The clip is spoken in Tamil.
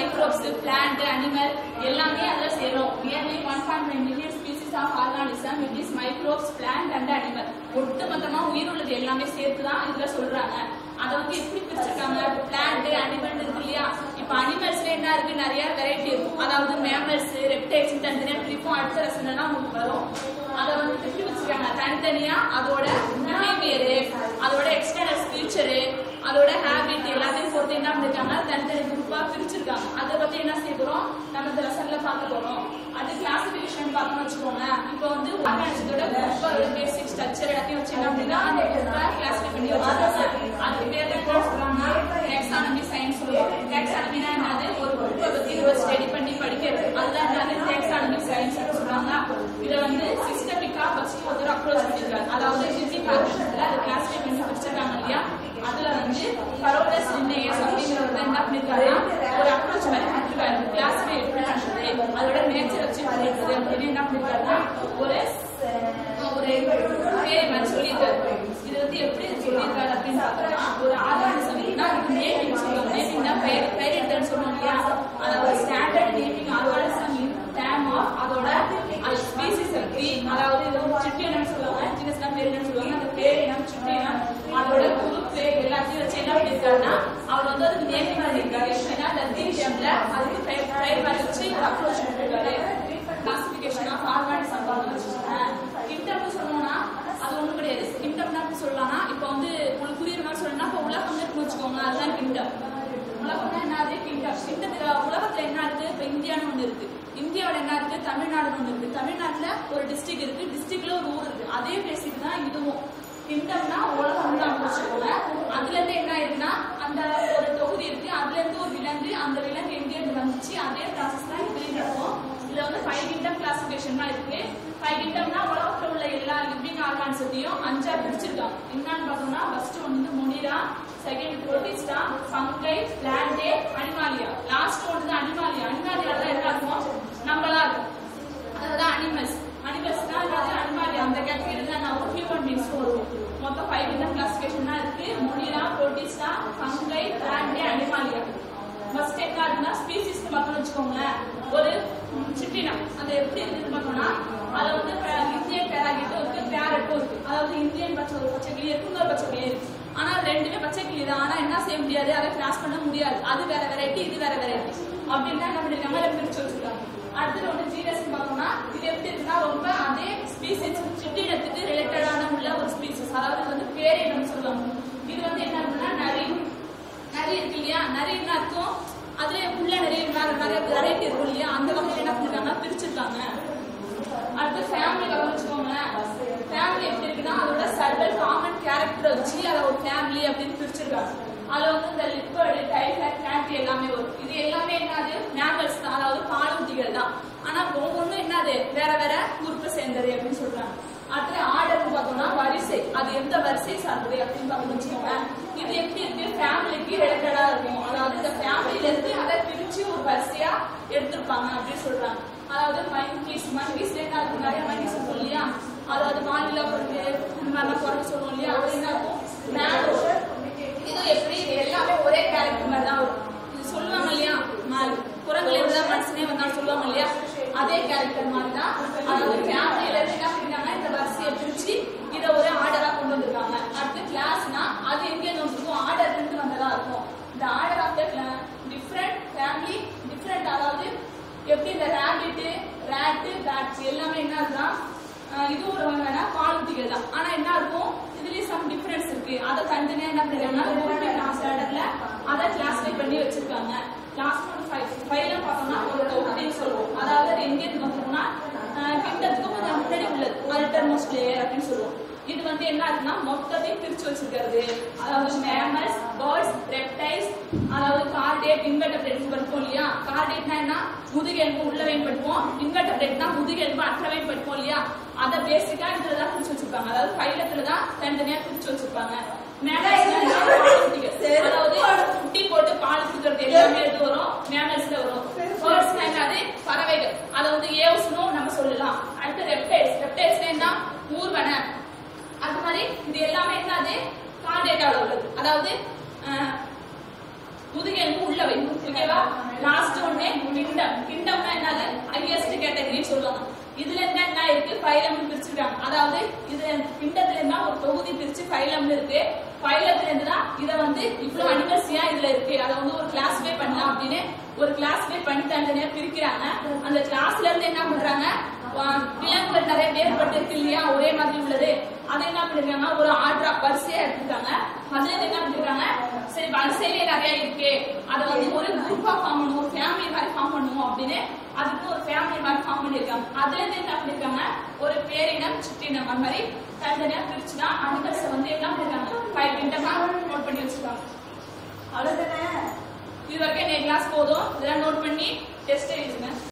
மைக்ரோப்ஸ் பிளான்ட் அனிமல் எல்லாமே அதுல சேரும் nearly one point five million species of organism it is microbes plant and animal ஒட்டுமொத்தமா உயிர் உள்ளது எல்லாமே சேர்த்து தான் இதுல சொல்றாங்க அதை வந்து எப்படி பிரிச்சிருக்காங்க பிளான்ட் அனிமல் இருக்கு இல்லையா இப்ப அனிமல்ஸ்ல என்ன இருக்கு நிறைய வெரைட்டி இருக்கும் அதாவது மேமல்ஸ் ரெப்டைல்ஸ் தனித்தனியா பிரிப்போம் அடுத்த லெசன்ல உங்களுக்கு வரும் அதை வந்து எப்படி வச்சிருக்காங்க தனித்தனியா அதோட பிஹேவியரு அதோட எக்ஸ்டர்னல் ஃபியூச்சரு அதோட ஹேபிட் எல்லாத்தையும் பொறுத்து என்ன பண்ணிருக்காங்க தனித்தனி குரூப்பா பிரிச்சிருக்காங்க அதை பத்தி என்ன செய்ய போறோம் நம்ம இந்த லெசன்ல பார்க்க போறோம் அது கிளாசிபிகேஷன் பார்க்கணும் வச்சுக்கோங்க இப்போ வந்து ஆர்கானிசத்தோட குரூப்போட பேசிக் ஸ்ட்ரக்சர் எல்லாத்தையும் வச்சு என்ன அப்படின்னா அந்த குரூப்பை கிளாசிஃபை பண்ணி வச்சிருக்காங்க அதுக்கு பேர் என்ன சொல்றாங்க டெக்ஸானமி சயின்ஸ் சொல்லுவோம் டெக்ஸானமினா என்னது ஒரு குரூப்பை பத்தி ஒரு ஸ்டடி பண்ணி படிக்கிறது அதுதான் என்னது டெக்ஸானமி சயின்ஸ் சொல்றாங்க இதை வந்து சிஸ்டமிக்கா ஃபர்ஸ்ட் ஒருத்தர் அப்ரோச் பண்ணிருக்காரு அதாவது பிசிக் ஆர்கனிசத்துல அதை கிளாசிஃபை பண்ணி வச்சிருக்காங்க இல்லையா அதுல வந்து கரோலஸ் லின்னேயஸ் அப்படிங்கிறவர் என்ன பண்ணிருக்காருன்னா ஒரு அப்ரோச் மாதிரி பண்ணிருக்காரு கிளாஸிஃபை எப்படி பண்றது அதோட நேச்சர் வச்சு பண்ணிருக்குது அப்படின்னு என்ன பண்ணிருக்காருன்னா ஒரு ஒரு பேர் மாதிரி சொல்லியிருக்காரு இது வந்து எப்படி சொல்லியிருக்காரு அப்படின்னு பார்த்தோம்னா ஒரு ஆர்கானிசம்னா அதுக்கு நேமிங் சொல்லுவாங்க நேமிங்னா பெயர் பெயரிட்டல் சொல்லுவோம் இல்லையா அதாவது ஸ்டாண்டர்ட் நேமிங் ஆர்கானிசம் டேம் ஆஃப் அதோட அது ஸ்பீசிஸ் பத்தி அதாவது இது வந்து சிட்டி என்னன்னு சொல்லுவாங்க ஜினஸ்னா பேர் என்னன்னு சொல்லுவாங்க அந்த பேர் என்ன சிட்டி அதோட குரூப் எல்லாத்தையும் வச்சு என்ன பண்ணிருக்காருன்னா அவர் வந்து அதுக்கு நேமிங் பண்ணிருக்காரு ஏன்னா அந்த தீவியம்ல அதுக்கு பெயர் பெயர் மாதிரி வச்சு அப்ரோச் பண்ணிருக்காரு கிளாசிபிகேஷன் ஆஃப் ஆர்கானிசம் கிங்டம்னு சொல்லணும்னா அது ஒண்ணும் கிடையாது கிங்டம்னா எப்படி சொல்லலாம்னா இப்போ வந்து உங்களுக்கு புரியுற மாதிரி சொல்லணும்னா இப்போ உலகம் இருக்குன்னு வச்சுக்கோங்க அதுதான் கிங்டம் உலகம்னா என்னது கிங்டம் கிங்டத்துல உலகத்துல என்ன இருக்கு இப்போ இந்தியான்னு ஒண்ணு இருக்கு இந்தியாவோட என்ன இருக்கு தமிழ்நாடுன்னு ஒண்ணு இருக்கு தமிழ்நாட்டுல ஒரு டிஸ்ட்ரிக்ட் இருக்கு டிஸ்ட்ரிக்ட்ல ஒரு ஊர் இருக்கு அதே பேசிக் தான் இதுவும் கிங்டம்னா உலகம் தான் வச்சுக்கோங்க அதுல இருந்து என்ன ஆயிருக்குன்னா அந்த ஒரு தொகுதி இருக்கு அதுல இருந்து ஒரு விலங்கு அந்த விலங்கு எங்க இருந்து வந்துச்சு அதே ப்ராசஸ் தான் இதுலயும் நடக்கும் இதுல வந்து ஃபைவ் கிங்டம் கிளாசிபிகேஷன் தான் இருக்கு ஃபைவ் கிங்டம்னா உலகத்துல உள்ள எல்லா லிவிங் ஆர்கான்ஸையும் அஞ்சா பிரிச்சிருக்காங்க என்னன்னு பார்த்தோம்னா ஃபர்ஸ்ட் வந்து Monera second Protista fungi Plantae Animalia last ஒன்று தான் அனிமாலியா அனிமாலியா தான் என்ன இருக்கும் நம்மளா இருக்கும் அதாவது அனிமல்ஸ் அனிமல்ஸ்னா அதாவது அனிமாலியா அந்த கேட்டகரி தான் நான் ஒரு ஹியூமன் பீங்ஸ் வரும் மொத்தம் ஃபைவ் கிங்டம் கிளாசிபிகேஷன் தான் இருக்கு Monera Protista fungi Plantae Animalia first என்ன இருக்குன்னா ஸ்பீசிஸ் பார்க்கணும்னு வச்சுக்கோங்களேன் ஒரு சிட்டினம் அது எப்படி இருக்குன்னு பார்த்தோம்னா அதுல வந்து ப- இந்தியன் பேராகிட்டும் இருக்கு பேரட்டும் இருக்கு அதாவது இந்தியன் பச்சை ஒரு பச்சை கிளி இருக்கு இன்னொரு பச்சை கிளி இருக்கு ஆனா ரெண்டுமே பச்சை கிளி தான் ஆனா என்ன செய்ய முடியாது அதை கிளாஸ் பண்ண முடியாது அது வேற வெரைட்டி இது வேற வெரைட்டி அப்படின்னு என்ன பண்ணிருக்காங்க அதை பிரிச்சு வச்சிருக்காங்க அடுத்தது வந்து ஜீனஸ் பார்த்தோம்னா இது எப்படி இருக்குன்னா ரொம்ப அதே ஸ்பீசிஸ் சிட்டினத்துக்கு ரிலேட்டடான உள்ள ஒரு ஸ்பீசிஸ் அதாவது இது வந்து பேரினம் சொல்லுவாங்க இது வந்து என்ன இருக்குன்னா நரி நரி இருக்கு இல்லையா நரி என்ன இருக்கும் அதுல உள்ள நிறைய வேற நிறைய வெரைட்டி இருக்கும் இல்லையா அந்த வகையில என்ன பண்ணிருக்காங்க பிரிச்சிருக்காங்க அடுத்து ஃபேமிலி கவனிச்சுக்கோங்களேன் ஃபேமிலி எப்படி இருக்குன்னா அதோட சர்வல் காமன் கேரக்டர் வச்சு அதை ஒரு ஃபேமிலி அப்படின்னு பிரிச்சிருக்காங்க அதுல வந்து இந்த லிக்விட் டைஃபைட் பிளான்ட் எல்லாமே வரும் இது எல்லாமே என்னது மேமல்ஸ் தான் அதாவது பாலூட்டிகள் தான் ஆனா ஒவ்வொன்றும் என்னது வேற வேற குரூப்பை சேர்ந்தது அப்படின்னு சொல்றாங்க அடுத்து ஆர்டர்னு பார்த்தோம்னா வரிசை அது எந்த வரிசை சார்ந்தது அப்படின்னு பார்த்து வச்சுக்கோங்க இது எப்படி இருக்கு ஃபேமிலிக்கு ரிலேட்டடா இருக்கும் அதாவது இந்த ஃபேமிலில இருந்து அதை பிரிச்சு ஒரு வரிசையா எடுத்திருப்பாங்க அப்படின்னு சொல்றாங்க அதாவது மங்கீஸ் மங்கீஸ்ல என்ன இருக்கும் நிறைய மங்கீஸ் இருக்கும் இல்லையா அதாவது மாநில பொருள் இந்த மாதிரிலாம் குறைஞ்சு சொல்லுவோம் இல்லையா அது என்ன இருக்கும் மேலோ இது எப்படி இது எல்லாமே ஒரே கேரக்டர் மாதிரி தான் வரும் இது சொல்லுவாங்க இல்லையா மால் குரங்குல இருந்து தான் மனுஷனே வந்தாலும் சொல்லுவாங்க இல்லையா அதே கேரக்டர் மாதிரி தான் அதாவது ஃபேமிலியில இருந்து என்ன பண்ணிட்டாங்க இந்த வரிசையை பிரிச்சு இதை ஒரு ஆர்டரா கொண்டு வந்திருக்காங்க அடுத்து கிளாஸ்னா அது எங்க இருந்து வந்திருக்கும் ஆர்டர் இருந்து வந்ததா இருக்கும் இந்த order of the different family different அதாவது எப்படி இந்த ரேபிட் ரேட்டு பேட்ஸ் எல்லாமே என்ன இருக்குன்னா ஆஹ் இது ஒரு வகையான பாலூட்டிகள் தான் ஆனா என்ன இருக்கும் இதுலயும் சம் டிஃபரன்ஸ் இருக்கு அதை தனித்தனியா என்ன பண்ணிருக்காங்கன்னா கிளாஸ் ஆர்டர்ல அதை கிளாஸிஃபை பண்ணி வச்சிருக்காங்க கிளாஸ் ஒன் ஃபைவ் ஃபைவ்ல பார்த்தோம்னா ஒரு தொகுதின்னு சொல்லுவோம் அதாவது அது எங்க இருந்து பார்த்தோம்னா கிட்டத்துக்கு கொஞ்சம் முன்னாடி உள்ளது அல்டர்மோஸ்ட் லேயர் அப்படின்னு சொல்லுவோம் இது வந்து என்ன இருக்குன்னா மொத்தத்தையும் பிரிச்சு வச்சிருக்கிறது அதாவது மேமல்ஸ் பேர்ட்ஸ் ரெப்டைல்ஸ் அதாவது கார்டேட் இன்வெர்டபிரேட்ஸ் படிப்போம் இல்லையா கார்டேட்னா என்ன முதுகெலும்பு உள்ளவையும் படிப்போம் இன்வெர்டபிரேட்னா முதுகெலும்பு அற்றவையும் படிப்போம் இல்லையா அதை பேசிக்கா இதுல தான் பிரிச்சு வச்சிருப்பாங்க அதாவது பைலத்துல தான் தனித்தனியா பிரிச்சு வச்சிருப்பாங்க மேமல்ஸ் அதாவது குட்டி போட்டு பால் கொடுக்கறது எல்லாமே எது வரும் மேமல்ஸ்ல வரும் பேர்ட்ஸ் என்னது பறவைகள் அதை வந்து ஏவ்ஸ்னும் நம்ம சொல்லலாம் அடுத்து ரெப்டைல்ஸ் ரெப்டைல்ஸ் என்ன ஊர்வன அது மாதிரி இது எல்லாமே என்னது கார்டேட்டால உள்ளது அதாவது அஹ், முதுகெலும்பு உள்ளவை ஓகேவா லாஸ்ட் அப்படின்னு சொல்லுவாங்க இதுல என்ன என்ன இருக்கு ஃபைலம்னு பிரிச்சிருக்காங்க அதாவது இதுல பிண்டத்துல இருந்தா ஒரு தொகுதி பிரிச்சு ஃபைலம்னு இருக்கு ஃபைலத்துல இருந்து தான் இத வந்து இவ்வளவு அனிமல்ஸ் ஏன் இதுல இருக்கு அதை வந்து ஒரு கிளாஸிஃபை பண்ணலாம் அப்படின்னு ஒரு கிளாஸிஃபை பண்ணி தனித்தனியா பிரிக்கிறாங்க அந்த கிளாஸ்ல இருந்து என்ன பண்றாங்க ஆஹ் விலங்குகள் நிறைய வேறுபட்டு இருக்கு இல்லையா ஒரே மாதிரி உள்ளது அதை என்ன பண்ணிருக்காங்க ஒரு ஆர்டரா வரிசையா எடுத்துருக்காங்க அதுல இருந்து என்ன பண்ணிருக்காங்க சரி வரிசையிலே நிறைய இருக்கு அதை வந்து ஒரு குரூப்பா ஃபார்ம் பண்ணுவோம் ஒரு ஃபேமிலி மாதிரி ஃபார்ம் பண்ணுவோம் அப்படின்னு அதுக்கு ஒரு ஃபேமிலி மாதிரி ஃபார்ம் பண்ணிருக்காங்க அதுல இருந்து என்ன பண்ணிருக்காங்க ஒரு பேரினம் சிற்றினம் அந்த மாதிரி தனித்தனியா பிரிச்சுதான் அனிமல்ஸ் வந்து என்ன பண்ணிருக்காங்க ஃபைவ் கிண்டமா நோட் பண்ணி வச்சிருக்காங்க அவ்வளவுதானே இது வரைக்கும் கிளாஸ் போதும் இதெல்லாம் நோட் பண்ணி டெஸ்ட் எழுதுங்க